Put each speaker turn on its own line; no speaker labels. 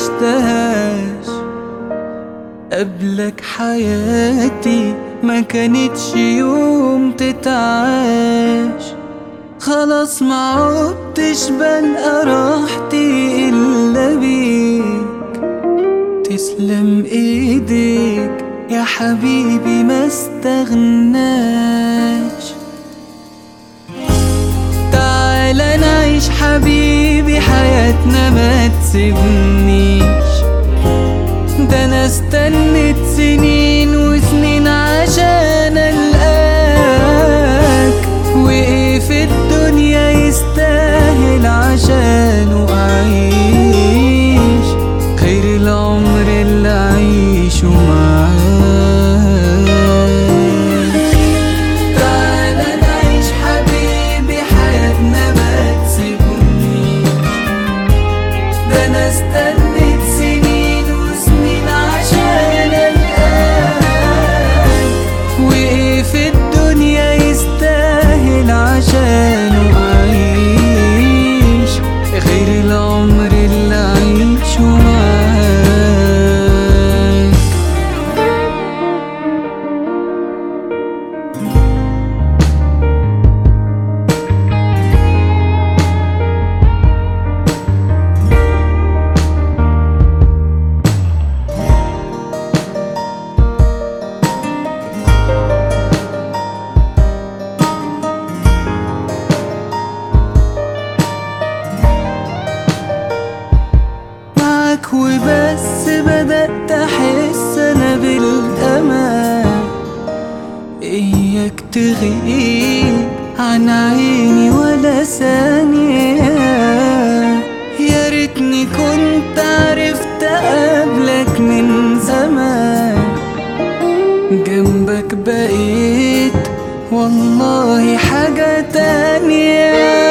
عشتهاش قبلك حياتي ما كانتش يوم تتعاش خلاص ما عدتش بلقى راحتي إلا بيك تسلم ايديك يا حبيبي ما استغناش تعالى نعيش حبيبي حياتنا ما تسيبنيش ده انا استنيت سنين وسنين عشان القاك وايه في الدنيا يستاهل عشانه اعيش خير العمر اللي اعيشه معاك تعالى نعيش حبيبي حياتنا ما تسيبنيش ده انا استنيت سنين وسنين عشان القاك وايه في الدنيا يستاهل عشانه اعيش غير العمر اللي اعيشه معاك معاك وبس بدأت أحس أنا بالأمان إياك تغيب عن عيني ولا ثانية يا ريتني كنت عرفت أقابلك من زمان جنبك بقيت والله حاجة تانية